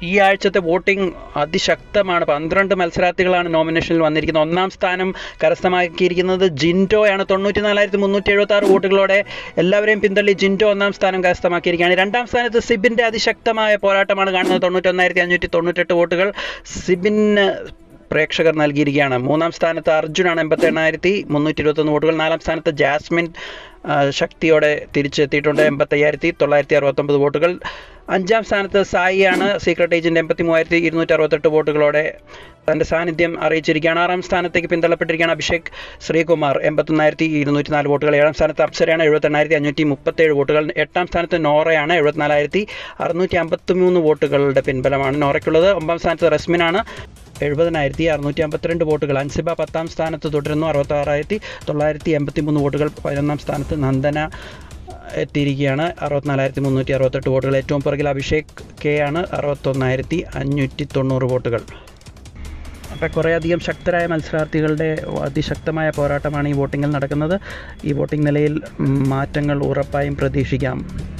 ഈ ആഴ്ചത്തെ വോട്ടിംഗ് അതിശക്തമാണ് പന്ത്രണ്ട് മത്സരാർത്ഥികളാണ് നോമിനേഷനിൽ വന്നിരിക്കുന്നത് ഒന്നാം സ്ഥാനം കരസ്ഥമാക്കിയിരിക്കുന്നത് ജിൻറ്റോയാണ് തൊണ്ണൂറ്റി നാലായിരത്തി മുന്നൂറ്റി എഴുപത്തി ആറ് വോട്ടുകളോടെ എല്ലാവരെയും പിന്തള്ളി ജിൻറ്റോ ഒന്നാം സ്ഥാനം കരസ്ഥമാക്കിയിരിക്കുകയാണ് രണ്ടാം സ്ഥാനത്ത് സിബിൻ്റെ അതിശക്തമായ പോരാട്ടമാണ് കാണുന്നത് തൊണ്ണൂറ്റൊന്നായിരത്തി അഞ്ഞൂറ്റി തൊണ്ണൂറ്റെട്ട് വോട്ടുകൾ സിബിന് പ്രേക്ഷകർ നൽകിയിരിക്കുകയാണ് മൂന്നാം സ്ഥാനത്ത് അർജുനാണ് എൺപത്തി എണ്ണായിരത്തി മുന്നൂറ്റി ഇരുപത്തൊന്ന് വോട്ടുകൾ നാലാം സ്ഥാനത്ത് ജാസ്മിൻ ആ, ശക്തിയോടെ തിരിച്ചെത്തിയിട്ടുണ്ട് എൺപത്തയ്യായിരത്തി തൊള്ളായിരത്തി അറുപത്തൊമ്പത് വോട്ടുകൾ അഞ്ചാം സ്ഥാനത്ത് സായിയാണ് സീക്രട്ട് ഏജൻറ്റ് എൺപത്തി മൂവായിരത്തി ഇരുന്നൂറ്റി അറുപത്തെട്ട് വോട്ടുകളോടെ തൻ്റെ സാന്നിധ്യം അറിയിച്ചിരിക്കുകയാണ് ആറാം സ്ഥാനത്തേക്ക് പിന്തള്ളപ്പെട്ടിരിക്കുകയാണ് അഭിഷേക് ശ്രീകുമാർ എൺപത്തൊന്നായിരത്തി ഇരുന്നൂറ്റി നാല് വോട്ടുകൾ ഏഴാം സ്ഥാനത്ത് അപ്സരയാണ് എഴുപത്തെണ്ണായിരത്തി അഞ്ഞൂറ്റി മുപ്പത്തേഴ് വോട്ടുകൾ എട്ടാം സ്ഥാനത്ത് നോറയാണ് എഴുപത്തിനാലായിരത്തി അറുന്നൂറ്റി അമ്പത്തി മൂന്ന് വോട്ടുകളുടെ പിൻബലമാണ് നോറയ്ക്കുള്ളത് ഒമ്പതാം സ്ഥാനത്ത് റസ്മിനാണ് എഴുപതിനായിരത്തി അറുന്നൂറ്റി അമ്പത്തിരണ്ട് വോട്ടുകൾ അൻസിബ പത്താം സ്ഥാനത്ത് തുടരുന്നു അറുപത്താറായിരത്തി തൊള്ളായിരത്തി എൺപത്തി മൂന്ന് വോട്ടുകൾ പതിനൊന്നാം സ്ഥാനത്ത് നന്ദന എത്തിയിരിക്കുകയാണ് അറുപത്തിനാലായിരത്തി മുന്നൂറ്റി അറുപത്തെട്ട് വോട്ടുകൾ ഏറ്റവും പുറകിൽ അഭിഷേക് കെ ആണ് അറുപത്തൊന്നായിരത്തി അഞ്ഞൂറ്റി തൊണ്ണൂറ് വോട്ടുകൾ അപ്പോൾ കുറേയധികം ശക്തരായ മത്സരാർത്ഥികളുടെ അതിശക്തമായ പോരാട്ടമാണ് ഈ വോട്ടിങ്ങിൽ നടക്കുന്നത് ഈ വോട്ടിംഗ് നിലയിൽ മാറ്റങ്ങൾ ഉറപ്പായും പ്രതീക്ഷിക്കാം